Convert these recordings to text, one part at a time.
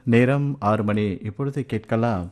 நேரம் ஆறு மணி இப்பொழுது கேட்கலாம்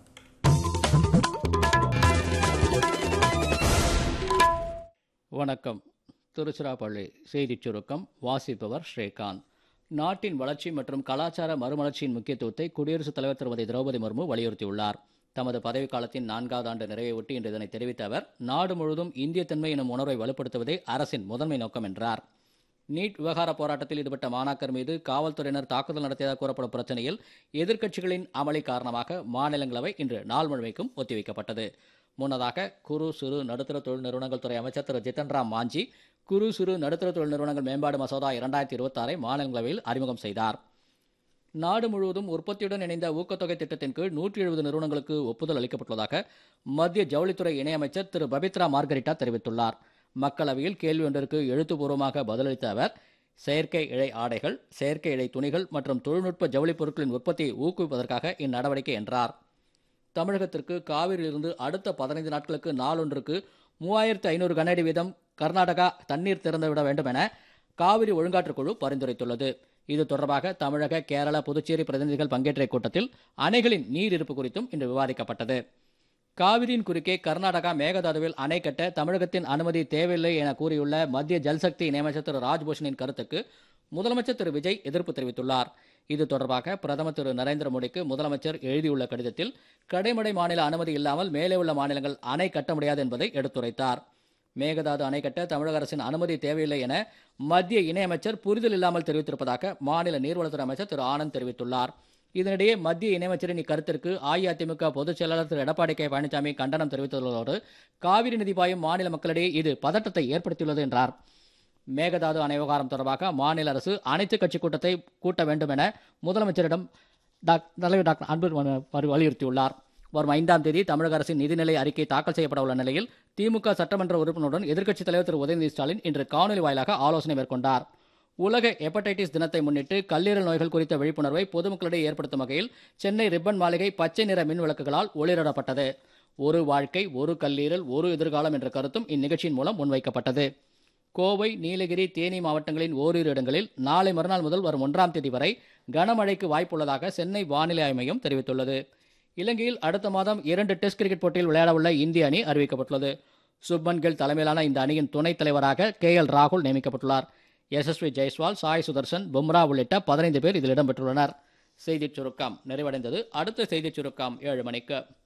வணக்கம் திருச்சிராப்பள்ளி செய்திச் சுருக்கம் வாசிப்பவர் ஸ்ரீகாந்த் நாட்டின் வளர்ச்சி மற்றும் கலாச்சார மறுமலர்ச்சியின் முக்கியத்துவத்தை குடியரசுத் தலைவர் திருமதி திரௌபதி முர்மு வலியுறுத்தியுள்ளார் தமது பதவிக்காலத்தின் நான்காவது ஆண்டு நிறைவையொட்டி இன்று இதனை தெரிவித்த அவர் நாடு முழுவதும் இந்திய தன்மை எனும் உணர்வை வலுப்படுத்துவதே அரசின் முதன்மை நோக்கம் என்றார் நீட் விவகார போராட்டத்தில் ஈடுபட்ட மாணாக்கர் மீது காவல்துறையினர் தாக்குதல் நடத்தியதாக கூறப்படும் பிரச்சனையில் எதிர்க்கட்சிகளின் அமளி காரணமாக மாநிலங்களவை இன்று நாள் முழுமைக்கும் ஒத்திவைக்கப்பட்டது முன்னதாக குறு சிறு நடுத்தர தொழில் நிறுவனங்கள் துறை அமைச்சர் திரு ஜித்தன் ராம் மாஞ்சி குறு சிறு நடுத்தர தொழில் நிறுவனங்கள் மேம்பாடு மசோதா இரண்டாயிரத்தி இருபத்தாறை மாநிலங்களவையில் அறிமுகம் செய்தார் நாடு முழுவதும் உற்பத்தியுடன் இணைந்த ஊக்கத்தொகை திட்டத்தின் கீழ் நூற்றி எழுபது நிறுவனங்களுக்கு ஒப்புதல் அளிக்கப்பட்டுள்ளதாக மத்திய ஜவுளித்துறை இணையமைச்சர் திரு பபித்ரா மார்கரிட்டா தெரிவித்துள்ளார் மக்களவையில் கேள்வி ஒன்றிற்கு எழுத்துப்பூர்வமாக பதிலளித்த அவர் செயற்கை இழை ஆடைகள் செயற்கை இழை துணிகள் மற்றும் தொழில்நுட்ப ஜவுளி பொருட்களின் உற்பத்தியை ஊக்குவிப்பதற்காக இந்நடவடிக்கை என்றார் தமிழகத்திற்கு காவிரியிலிருந்து அடுத்த பதினைந்து நாட்களுக்கு நாளொன்றுக்கு மூவாயிரத்து ஐநூறு கனஅடி வீதம் கர்நாடகா தண்ணீர் திறந்துவிட வேண்டும் என காவிரி ஒழுங்காற்றுக் குழு பரிந்துரைத்துள்ளது இது தொடர்பாக தமிழக கேரள புதுச்சேரி பிரதிநிதிகள் பங்கேற்ற கூட்டத்தில் அணைகளின் நீர் இருப்பு குறித்தும் இன்று விவாதிக்கப்பட்டது காவிரியின் குறுக்கே கர்நாடகா மேகதாதுவில் அணை கட்ட தமிழகத்தின் அனுமதி தேவையில்லை என கூறியுள்ள மத்திய ஜல்சக்தி இணையமைச்சர் திரு ராஜ்பூஷனின் கருத்துக்கு முதலமைச்சர் திரு விஜய் எதிர்ப்பு தெரிவித்துள்ளார் இது தொடர்பாக பிரதமர் திரு நரேந்திர மோடிக்கு முதலமைச்சர் எழுதியுள்ள கடிதத்தில் கடைமடை மாநில அனுமதி இல்லாமல் மேலே உள்ள மாநிலங்கள் அணை கட்ட முடியாது என்பதை எடுத்துரைத்தார் மேகதாது அணை கட்ட தமிழக அரசின் அனுமதி தேவையில்லை என மத்திய இணையமைச்சர் புரிதல் இல்லாமல் தெரிவித்திருப்பதாக மாநில நீர்வளத்துறை அமைச்சர் திரு ஆனந்த் தெரிவித்துள்ளார் இதனிடையே மத்திய இணையமைச்சரின் இக்கருத்திற்கு அஇஅதிமுக பொதுச் செயலாளர் திரு எடப்பாடி கே பழனிசாமி கண்டனம் தெரிவித்துள்ளதோடு காவிரி நதி பாயும் மாநில மக்களிடையே இது பதட்டத்தை ஏற்படுத்தியுள்ளது என்றார் மேகதாது அணை விவகாரம் தொடர்பாக மாநில அரசு அனைத்து கட்சி கூட்டத்தை கூட்ட வேண்டும் என முதலமைச்சரிடம் டாக் தலைவர் டாக்டர் அன்பு வலியுறுத்தியுள்ளார் வரும் ஐந்தாம் தேதி தமிழக அரசின் நிதிநிலை அறிக்கை தாக்கல் செய்யப்பட உள்ள நிலையில் திமுக சட்டமன்ற உறுப்பினருடன் எதிர்க்கட்சித் தலைவர் திரு உதயநிதி ஸ்டாலின் இன்று காணொலி வாயிலாக ஆலோசனை மேற்கொண்டார் உலக ஹெப்படைட்டிஸ் தினத்தை முன்னிட்டு கல்லீரல் நோய்கள் குறித்த விழிப்புணர்வை பொதுமக்களிடையே ஏற்படுத்தும் வகையில் சென்னை ரிப்பன் மாளிகை பச்சை நிற மின் விளக்குகளால் ஒளிரிடப்பட்டது ஒரு வாழ்க்கை ஒரு கல்லீரல் ஒரு எதிர்காலம் என்ற கருத்தும் இந்நிகழ்ச்சியின் மூலம் முன்வைக்கப்பட்டது கோவை நீலகிரி தேனி மாவட்டங்களின் ஓரிரு இடங்களில் நாளை மறுநாள் முதல் வரும் ஒன்றாம் தேதி வரை கனமழைக்கு வாய்ப்புள்ளதாக சென்னை வானிலை ஆய்வு மையம் தெரிவித்துள்ளது இலங்கையில் அடுத்த மாதம் இரண்டு டெஸ்ட் கிரிக்கெட் போட்டியில் விளையாடவுள்ள இந்திய அணி அறிவிக்கப்பட்டுள்ளது சுப்மன் கில் தலைமையிலான இந்த அணியின் துணைத் தலைவராக கே எல் ராகுல் நியமிக்கப்பட்டுள்ளார் யசஸ்வி ஜெய்ஸ்வால் சாய் சுதர்சன் பும்ரா உள்ளிட்ட பதினைந்து பேர் இதில் இடம்பெற்றுள்ளனர் செய்திச் சுருக்கம் நிறைவடைந்தது அடுத்த செய்திச் சுருக்கம் ஏழு மணிக்கு